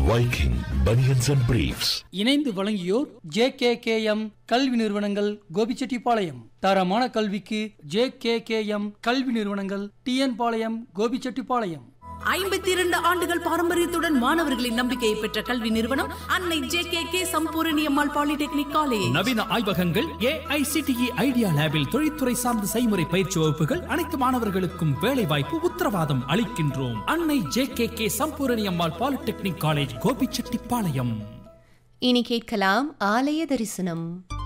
Viking Bunions and Briefs. இணைந்து வழங்கியோர் J K K M கல்வி நிறுவனங்கள் கோபிச்செட்டிப்பாளையம் தரமான கல்விக்கு ஜே கே கே எம் கல்வி நிறுவனங்கள் டிஎன் பாளையம் கோபிச்செட்டிப்பாளையம் ஐம்பத்தி இரண்டு ஆண்டுகள் பாரம்பரியத்துடன் மாணவர்களின் நம்பிக்கையை பெற்ற கல்வி நிறுவனம் அன்னை J K K Sampoorani Ammal polytechnic college நவீன ஆய்வகங்கள் ஏஐசிடிஇ ஐடியா லேபில் தொழில்துறை சார்ந்த செய்முறை பயிற்சி வகுப்புகள் அனைத்து மாணவர்களுக்கும் வேலை வாய்ப்பு உத்தரவாதம் அளிக்கின்றோம் அன்னை J K K Sampoorani Ammal polytechnic college Gobichettipalayam இனி கேட்கலாம் ஆலய தரிசனம்